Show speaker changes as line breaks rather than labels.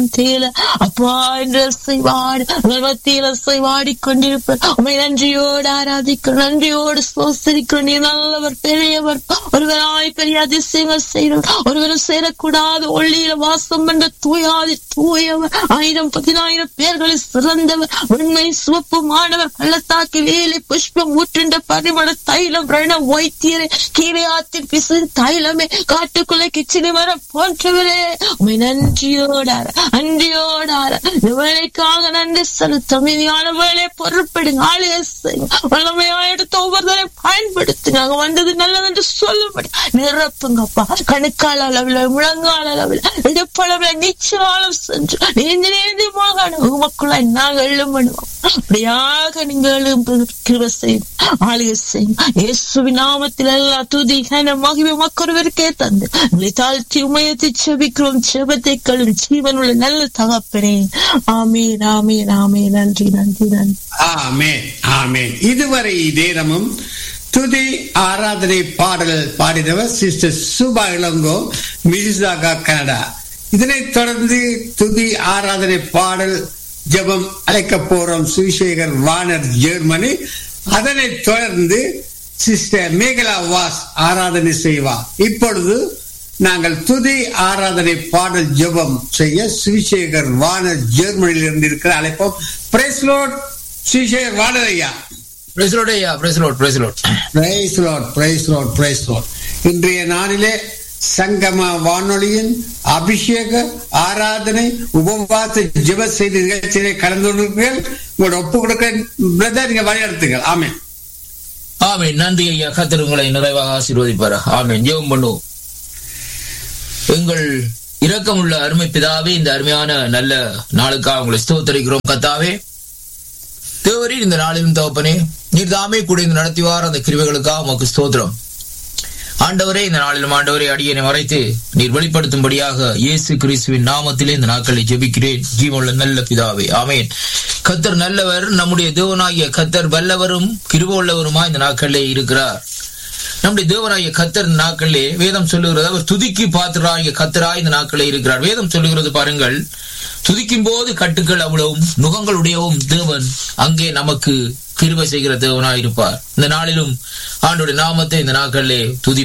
மத்தியில அப்பா என்று செய்வாடு உங்கள் மத்தியில செய்வாடி கொண்டிருப்பார் உண்மை நன்றியோடு ஆராதிக்கும் நன்றியோடு சோசரிக்கும் நீ நல்லவர் பெரியவர் ஒருவராய் பெரிய அதிசயங்கள் செய்யும் ஒருவரும் சேரக்கூடாது ஒளியில வாசம் என்ற தூயாதி தூயவர் ஆயிரம் பதினாயிரம் பேர்களில் சிறந்தவர் உண்மை சிவப்பு மாணவர் பள்ளத்தாக்கி வேலி புஷ்பம் ஊற்றுண்ட பரிமள தைலம் ரண வைத்தியரே கீழே ஆத்தின் பிசு தைலமே காட்டுக்குள்ளே கிச்சினி மரம் போன்றவரே உண்மை நன்றியோடார அன்றியோடார இந்த வேலைக்காக நன்றி செலுத்தும் மீதியான வேலையை பொருட்படுங்க ஆளுகை செய்யுங்க வல்லமையா எடுத்து ஒவ்வொருத்தரையும் பயன்படுத்துங்க அங்க வந்தது நல்லது என்று சொல்லும்படி நிரப்புங்கப்பா கணுக்கால் அளவில் முழங்கால் அளவில் இடுப்பளவில் நிச்சயாலம் சென்று நீந்தி நீந்தி போக உமக்குள்ள நாங்கள் எழும் பண்ணுவோம் அப்படியாக நீங்கள் எழும்பு கிருப செய்யும் ஆளுகை செய்யும் இயேசுவின் நாமத்தில் எல்லா துதி கன மகிமை மக்கொருவருக்கே தந்து உங்களை தாழ்த்தி உமையத்தை செபிக்கிறோம் செபத்தை கழும் ஜீவனுள்ள நல்ல தகப்பனே ஆமீன் ஆமீன் ஆமீன் நன்றி நன்றி நன்றி
ஆமென் ஆமென் இதுவரை நேரமும் துதி ஆராதனை பாடல் பாடினவர் sister Subha Ilango Mississauga Canada இதனைத் தொடர்ந்து துதி ஆராதனை பாடல் ஜெபம் அழைக்க போறோம் சுவிசேகர் வானர் ஜெர்மனி அதனைத் தொடர்ந்து சிஸ்டர் மேகலா வாஸ் ஆராதனை செய்வார் இப்பொழுது நாங்கள் துதி ஆராதனை பாடல் ஜெபம் செய்ய சுவிசேகர் வானர் ஜெர்மனியில் இருந்து இருக்கிற அழைப்போம் பிரைஸ்லோட் சுவிசேகர் வானர் ஐயா
பிரைஸ் லார்ட் ஐயா praise lord praise lord
praise lord praise lord praise lord இன்றைய நாளிலே சங்கம வானொலியின் அபிஷேக ஆராதனை உபவாச ஜெப செய்தி நிகழ்ச்சியிலே கலந்து கொண்டிருக்கிறீர்கள் உங்களோட ஒப்பு கொடுக்க பிரதர் நீங்க வழிநடத்துங்கள் ஆமென்
ஆமென் நன்றி ஐயா கத்தர் உங்களை நிறைவாக ஆசீர்வதிப்பாரா ஆமென் ஜெபம் பண்ணுவோம் எங்கள் இரக்கமுள்ள அருமை பிதாவே இந்த அருமையான நல்ல நாளுக்காக உங்களை ஸ்தோத்தரிக்கிறோம் கத்தாவே தேவரீர் இந்த நாளிலும் தகப்பனே நீர் தாமே கூட இந்த நடத்திவார் அந்த கிருவைகளுக்காக உமக்கு ஸ்தோத்திரம் ஆண்டவரே இந்த நாளிலும் ஆண்டவரே அடியனை மறைத்து நீர் வெளிப்படுத்தும்படியாக இயேசு கிறிஸ்துவின் நாமத்திலே இந்த நாட்களை ஜெபிக்கிறேன் ஜீவனுள்ள நல்ல பிதாவே ஆமேன் கத்தர் நல்லவர் நம்முடைய தேவனாகிய கத்தர் வல்லவரும் கிருப இந்த நாட்களிலே இருக்கிறார் நம்முடைய தேவனாகிய கத்தர் இந்த நாட்களிலே வேதம் சொல்லுகிறது அவர் துதிக்கு பாத்திராகிய கத்தராய் இந்த நாட்களிலே இருக்கிறார் வேதம் சொல்லுகிறது பாருங்கள் துதிக்கும் போது கட்டுக்கள் அவ்வளவும் நுகங்களுடையவும் தேவன் அங்கே நமக்கு கிருபை செய்கிற தேவனாய் இருப்பார் இந்த நாளிலும் ஆண்டோட நாமத்தை இந்த நாட்களிலே துதி